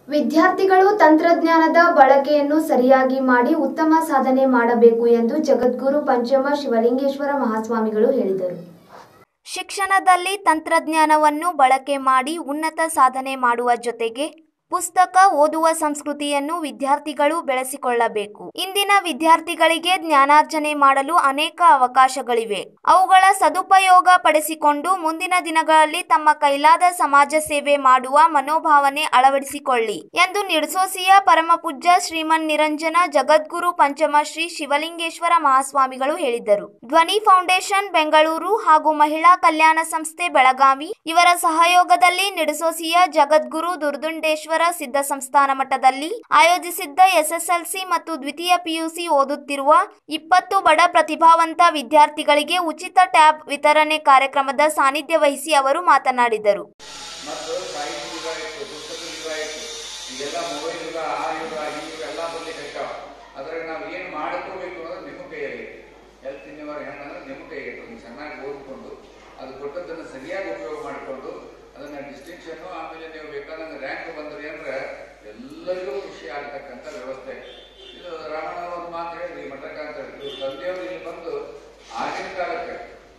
ವಿದ್ಯಾರ್ಥಿಗಳು ತಂತ್ರಜ್ಞಾನದ ಬಳಕೆಯನ್ನು ಸರಿಯಾಗಿ ಮಾಡಿ ಉತ್ತಮ ಸಾಧನೆ ಮಾಡಬೇಕು ಎಂದು ಜಗದ್ಗುರು ಪಂಚಮ ಶಿವಲಿಂಗೇಶ್ವರ ಮಹಾಸ್ವಾಮಿಗಳು ಹೇಳಿದರು ಶಿಕ್ಷಣದಲ್ಲಿ ತಂತ್ರಜ್ಞಾನವನ್ನು ಬಳಕೆ ಮಾಡಿ ಉನ್ನತ ಸಾಧನೆ ಮಾಡುವ ಜೊತೆಗೆ ಪುಸ್ತಕ ಓದುವ ಸಂಸ್ಕೃತಿಯನ್ನು ವಿದ್ಯಾರ್ಥಿಗಳು ಬೆಳೆಸಿಕೊಳ್ಳಬೇಕು ಇಂದಿನ ವಿದ್ಯಾರ್ಥಿಗಳಿಗೆ ಜ್ಞಾನಾರ್ಜನೆ ಮಾಡಲು ಅನೇಕ ಅವಕಾಶಗಳಿವೆ ಅವುಗಳ ಸದುಪಯೋಗ ಪಡಿಸಿಕೊಂಡು ಮುಂದಿನ ದಿನಗಳಲ್ಲಿ ತಮ್ಮ ಕೈಲಾದ ಸಮಾಜ ಸೇವೆ ಮಾಡುವ ಮನೋಭಾವನೆ ಅಳವಡಿಸಿಕೊಳ್ಳಿ ಎಂದು ನಿಡ್ಸೋಸಿಯ ಪರಮಪೂಜ್ಯ ಶ್ರೀಮನ್ ನಿರಂಜನ ಜಗದ್ಗುರು ಪಂಚಮ ಶ್ರೀ ಶಿವಲಿಂಗೇಶ್ವರ ಮಹಾಸ್ವಾಮಿಗಳು ಹೇಳಿದರು ಧ್ವನಿ ಫೌಂಡೇಶನ್ ಬೆಂಗಳೂರು ಹಾಗೂ ಮಹಿಳಾ ಕಲ್ಯಾಣ ಸಂಸ್ಥೆ ಬೆಳಗಾವಿ ಇವರ ಸಹಯೋಗದಲ್ಲಿ ನಿಡಸೋಸಿಯ ಜಗದ್ಗುರು ದುರ್ದುಂಡೇಶ್ವರ ಸಿದ್ಧ ಸಂಸ್ಥಾನ ಮಠದಲ್ಲಿ ಆಯೋಜಿಸಿದ್ದ ಎಸ್ಎಸ್ಎಲ್ಸಿ ಮತ್ತು ದ್ವಿತೀಯ ಪಿಯುಸಿ ಓದುತ್ತಿರುವ ಇಪ್ಪತ್ತು ಬಡ ಪ್ರತಿಭಾವಂತ ವಿದ್ಯಾರ್ಥಿಗಳಿಗೆ ಉಚಿತ ಟ್ಯಾಬ್ ವಿತರಣೆ ಕಾರ್ಯಕ್ರಮದ ಸಾನ್ನಿಧ್ಯ ವಹಿಸಿ ಅವರು ಮಾತನಾಡಿದರು ಮತ್ತು ಸಾಹಿತ್ಯ ಯುಗ ಇತ್ತು ಪುಸ್ತಕ ಯುಗ ಇತ್ತು ಈಗೆಲ್ಲ ಮೊಬೈಲ್ ಯುಗ ಆ ಯುಗ ಈ ಯುಗ ಎಲ್ಲ ಬರ್ಲಿಕ್ಕೆ ಅದ್ರಾಗ ನಾವು ಏನು ಮಾಡ್ಕೋಬೇಕು ಅನ್ನೋದು ನಿಮ್ಮ ಕೈಯಾಗೈತಿ ಹೆಲ್ತ್ ಇನ್ನಿವರ್ ಹೆಂಗಂದ್ರೆ ನಿಮ್ಮ ಕೈಯಾಗೈತೆ ನೀವು ಚೆನ್ನಾಗಿ ಓದ್ಕೊಂಡು ಅದು ಕೊಟ್ಟದ್ದನ್ನು ಸರಿಯಾಗಿ ಉಪಯೋಗ ಮಾಡಿಕೊಂಡು ಅದನ್ನ ಡಿಸ್ಟಿಂಕ್ಷನ್ ಆಮೇಲೆ ನೀವು ಬೇಕಾದಂಗೆ ರ್ಯಾಂಕ್ ಬಂದ್ರಿ ಅಂದ್ರೆ ಎಲ್ಲರಿಗೂ ಖುಷಿ ಆಗ್ತಕ್ಕಂಥ ವ್ಯವಸ್ಥೆ ಇದು ರಾಮಣ್ಣ ಒಂದು ಮಾತು ಹೇಳಿದ್ರಿ ಮಠಕ್ಕ ಅಂತ ಹೇಳಿ ಇವ್ರ ತಂದೆಯವರು ಇಲ್ಲಿ ಬಂದು ಆಗಿನ ಕಾಲಕ್ಕೆ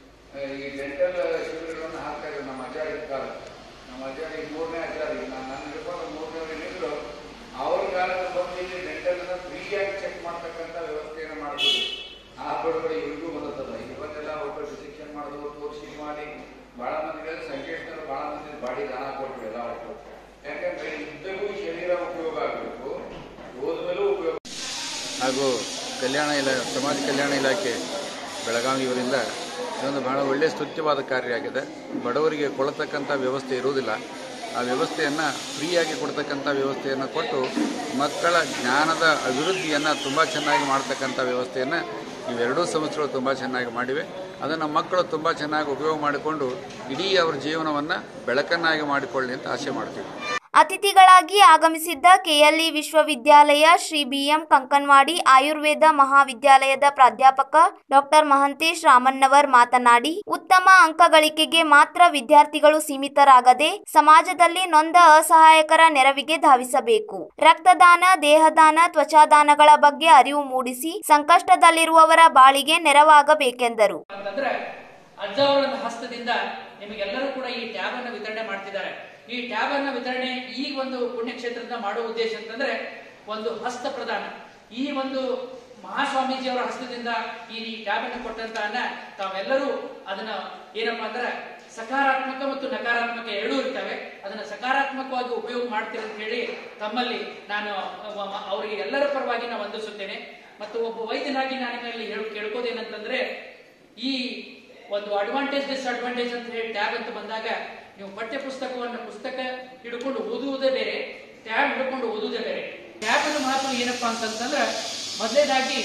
ಈ ಡೆಂಟಲ್ ಶಿಬಿರಗಳನ್ನು ಹಾಕ್ತಾ ಇದ್ರು ನಮ್ಮ ಅಜ್ಜ ಇದ್ದ ಕಾಲ ನಮ್ಮ ಅಜ್ಜ ಈಗ ಮೂರನೇ ಅಜ್ಜ ಈಗ ನಾನು ನಾನು ಹಿಡ್ಕೊಂಡು ಮೂರನೇ ಏನಿದ್ರು ಅವ್ರ ಕಾಲದಲ್ಲಿ ಬಂದು ಇಲ್ಲಿ ಡೆಂಟಲ್ ಫ್ರೀಯಾಗಿ ಚೆಕ್ ಮಾಡ್ತಕ್ಕಂಥ ವ್ಯವಸ್ಥೆಯನ್ನು ಮಾಡ್ತಿದ್ರು ಆ ಬಡಬಡಿ ಇವ್ರಿಗೂ ಬಂದತ್ತಲ್ಲ ಇವತ್ತೆಲ್ಲ ಒಬ್ಬರು ಡಿಸಿಕ್ಷನ್ ಮಾಡಿದ್ರು ತೋರಿಸಿ ಮಾಡಿ ಬಹಳ ಮಂದಿಗೆ ಸಂಕೇಶ್ನರು ಬಹಳ ಮಂದಿ ಬಾಡಿ ದಾನ ಕೊಟ್ಟರು ಎಲ್ಲ ಒಟ್ಟು ಯಾಕಂದ್ರೆ ಇದ್ದಗೂ ಶರೀರ ಉಪಯೋಗ ಆಗಬೇಕು ಹೋದ್ಮೇಲೂ ಉಪಯೋಗ ಹಾಗೂ ಕಲ್ಯಾಣ ಇಲಾ ಸಮಾಜ ಕಲ್ಯಾಣ ಇಲಾಖೆ ಬೆಳಗಾವಿ ಇವರಿಂದ ಇದೊಂದು ಬಹಳ ಒಳ್ಳೆಯ ಸ್ತುತ್ಯವಾದ ಕಾರ್ಯ ಆಗಿದೆ ಬಡವರಿಗೆ ಕೊಡತಕ್ಕಂಥ ವ್ಯವಸ್ಥೆ ಇರುವುದಿಲ್ಲ ಆ ವ್ಯವಸ್ಥೆಯನ್ನು ಫ್ರೀಯಾಗಿ ಕೊಡ್ತಕ್ಕಂಥ ವ್ಯವಸ್ಥೆಯನ್ನು ಕೊಟ್ಟು ಮಕ್ಕಳ ಜ್ಞಾನದ ಅಭಿವೃದ್ಧಿಯನ್ನು ತುಂಬ ಚೆನ್ನಾಗಿ ಮಾಡ್ತಕ್ಕಂಥ ವ್ಯವಸ್ಥೆಯನ್ನು ಇವೆರಡೂ ಸಂಸ್ಥೆಗಳು ತುಂಬ ಚೆನ್ನಾಗಿ ಮಾಡಿವೆ ಅದನ್ನು ಮಕ್ಕಳು ತುಂಬ ಚೆನ್ನಾಗಿ ಉಪಯೋಗ ಮಾಡಿಕೊಂಡು ಇಡೀ ಅವ್ರ ಜೀವನವನ್ನು ಬೆಳಕನ್ನಾಗಿ ಮಾಡಿಕೊಳ್ಳಿ ಅಂತ ಆಸೆ ಮಾಡ್ತೀವಿ ಅತಿಥಿಗಳಾಗಿ ಆಗಮಿಸಿದ್ದ ಕೆಎಲ್ಇ ವಿಶ್ವವಿದ್ಯಾಲಯ ಶ್ರೀ ಬಿಎಂ ಕಂಕನ್ವಾಡಿ ಆಯುರ್ವೇದ ಮಹಾವಿದ್ಯಾಲಯದ ಪ್ರಾಧ್ಯಾಪಕ ಡಾಕ್ಟರ್ ಮಹಂತೇಶ್ ರಾಮಣ್ಣವರ್ ಮಾತನಾಡಿ ಉತ್ತಮ ಅಂಕ ಗಳಿಕೆಗೆ ಮಾತ್ರ ವಿದ್ಯಾರ್ಥಿಗಳು ಸೀಮಿತರಾಗದೆ ಸಮಾಜದಲ್ಲಿ ನೊಂದ ಅಸಹಾಯಕರ ನೆರವಿಗೆ ಧಾವಿಸಬೇಕು ರಕ್ತದಾನ ದೇಹದಾನ ತ್ವಚಾದಾನಗಳ ಬಗ್ಗೆ ಅರಿವು ಮೂಡಿಸಿ ಸಂಕಷ್ಟದಲ್ಲಿರುವವರ ಬಾಳಿಗೆ ನೆರವಾಗಬೇಕೆಂದರು ಅಂತಂದ್ರೆ ಅಜ್ಜ ಅವರ ಒಂದು ಹಸ್ತದಿಂದ ನಿಮಗೆಲ್ಲರೂ ಕೂಡ ಈ ಟ್ಯಾಬ್ ಅನ್ನು ವಿತರಣೆ ಮಾಡ್ತಿದ್ದಾರೆ ಈ ಟ್ಯಾಬ್ ಅನ್ನ ವಿತರಣೆ ಈ ಒಂದು ಪುಣ್ಯಕ್ಷೇತ್ರದಿಂದ ಮಾಡುವ ಉದ್ದೇಶ ಅಂತಂದ್ರೆ ಒಂದು ಹಸ್ತ ಪ್ರದಾನ ಈ ಒಂದು ಮಹಾಸ್ವಾಮೀಜಿ ಅವರ ಹಸ್ತದಿಂದ ಈ ಟ್ಯಾಬ್ ಅನ್ನು ಕೊಟ್ಟಂತ ಅನ್ನ ತಾವೆಲ್ಲರೂ ಅದನ್ನ ಏನಪ್ಪಾ ಅಂದ್ರೆ ಸಕಾರಾತ್ಮಕ ಮತ್ತು ನಕಾರಾತ್ಮಕ ಎರಡೂ ಇರ್ತವೆ ಅದನ್ನ ಸಕಾರಾತ್ಮಕವಾಗಿ ಉಪಯೋಗ ಮಾಡ್ತೀರಿ ಅಂತ ಹೇಳಿ ತಮ್ಮಲ್ಲಿ ನಾನು ಅವ- ಮ- ಅವರಿಗೆ ಎಲ್ಲರ ಪರವಾಗಿ ನಾನು ವಂದಿಸುತ್ತೇನೆ ಮತ್ತು ಒಬ್ಬ ವೈದ್ಯನಾಗಿ ನಾನು ನಿಮ್ಮಲ್ಲಿ ಹೇಳು ಕೇಳ್ಕೋದೇನಂತಂದ್ರೆ ಈ ಒಂದು ಅಡ್ವಾಂಟೇಜ್ ಡಿಸ್ಅಡ್ವಾಂಟೇಜ್ ಅಂತ ಹೇಳಿ ಟ್ಯಾಬ್ ಅಂತ ಬಂದಾಗ ನೀವು ಪಠ್ಯ ಪುಸ್ತಕವನ್ನು ಪುಸ್ತಕ ಹಿಡ್ಕೊಂಡು ಓದುವುದೇ ಬೇರೆ ಟ್ಯಾಬ್ ಹಿಡ್ಕೊಂಡು ಓದುವುದೇ ಬೇರೆ ಟ್ಯಾಬ್ ಅನ್ನು ಮಹತ್ವ ಏನಪ್ಪಾ ಅಂತಂತಂದ್ರೆ ಮೊದಲನೇದಾಗಿ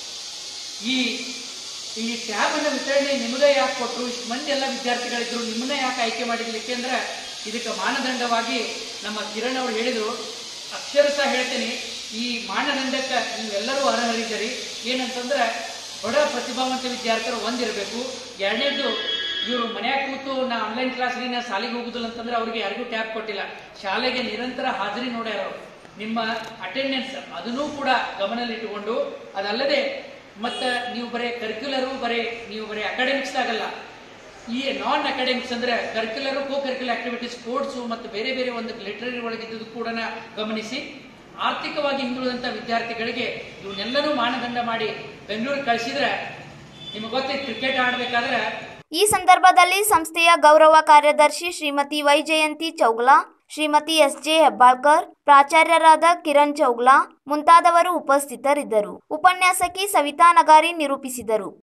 ಈ ಈ ಟ್ಯಾಬ್ ಅನ್ನ ವಿತರಣೆ ನಿಮಗೆ ಯಾಕೆ ಕೊಟ್ಟರು ಇಷ್ಟು ಮಂದಿ ಎಲ್ಲ ವಿದ್ಯಾರ್ಥಿಗಳಿದ್ರು ನಿಮ್ಮನ್ನ ಯಾಕೆ ಆಯ್ಕೆ ಮಾಡಿದ್ಲಿ ಯಾಕೆಂದ್ರೆ ಇದಕ್ಕೆ ಮಾನದಂಡವಾಗಿ ನಮ್ಮ ಕಿರಣ್ ಅವರು ಹೇಳಿದ್ರು ಅಕ್ಷರಶಃ ಹೇಳ್ತೀನಿ ಈ ಮಾನದಂಡಕ್ಕೆ ನೀವೆಲ್ಲರೂ ಅರ್ಹರಿದ್ದೀರಿ ಏನಂತಂದ್ರೆ ಬಡ ಪ್ರತಿಭಾವಂತ ವಿದ್ಯಾರ್ಥಿಗಳು ಒಂದಿರಬೇಕು ಎರಡನೇದು ಇವರು ಮನ್ಯಾಗ ಕೂತು ನಾ ಆನ್ಲೈನ್ ಕ್ಲಾಸ್ ನಾ ಶಾಲೆಗೆ ಹೋಗುದಿಲ್ಲ ಅಂತಂದ್ರೆ ಅವ್ರಿಗೆ ಯಾರಿಗೂ ಟ್ಯಾಬ್ ಕೊಟ್ಟಿಲ್ಲ ಶಾಲೆಗೆ ನಿರಂತರ ಹಾಜರಿ ನೋಡ್ಯಾರ ಅವ್ರು. ನಿಮ್ಮ ಅಟೆಂಡೆನ್ಸ್ ಅದನ್ನೂ ಕೂಡ ಗಮನದಲ್ಲಿಟ್ಟುಕೊಂಡು ಅದಲ್ಲದೆ ಮತ್ತೆ ನೀವು ಬರೀ ಕರಿಕ್ಯುಲರು ಬರೀ ನೀವು ಬರೀ ಅಕಾಡೆಮಿಕ್ಸ್ ಆಗಲ್ಲ ಈ ನಾನ್ ಅಕಾಡೆಮಿಕ್ಸ್ ಅಂದ್ರೆ curricular co curricular activity sports ಮತ್ತು ಬೇರೆ ಬೇರೆ ಒಂದು ಲಿಟರರಿ ಒಳಗಿದ್ದು ಕೂಡ ಗಮನಿಸಿ ಆರ್ಥಿಕವಾಗಿ ಹಿಂದುಳಿದಂತ ವಿದ್ಯಾರ್ಥಿಗಳಿಗೆ ಇವನ್ನೆಲ್ಲರೂ ಮಾನದಂಡ ಮಾಡಿ ಬೆಂಗಳೂರಿಗೆ ಕಳಿಸಿದ್ರೆ ನಿಮಗೆ ಗೊತ್ತೈತೆ ಕ್ರಿಕೆಟ್ ಆಡ್ಬೇಕಾದ್ರೆ ಈ ಸಂದರ್ಭದಲ್ಲಿ ಸಂಸ್ಥೆಯ ಗೌರವ ಕಾರ್ಯದರ್ಶಿ Shrimati Y Jayanti Chougla Shrimati S J Hebbalkar ಪ್ರಾಚಾರ್ಯರಾದ ಕಿರಣ್ ಚೌಗ್ಲಾ ಮುಂತಾದವರು ಉಪಸ್ಥಿತರಿದ್ದರು ಉಪನ್ಯಾಸಕಿ ಸವಿತಾ ನಗಾರಿ ನಿರೂಪಿಸಿದರು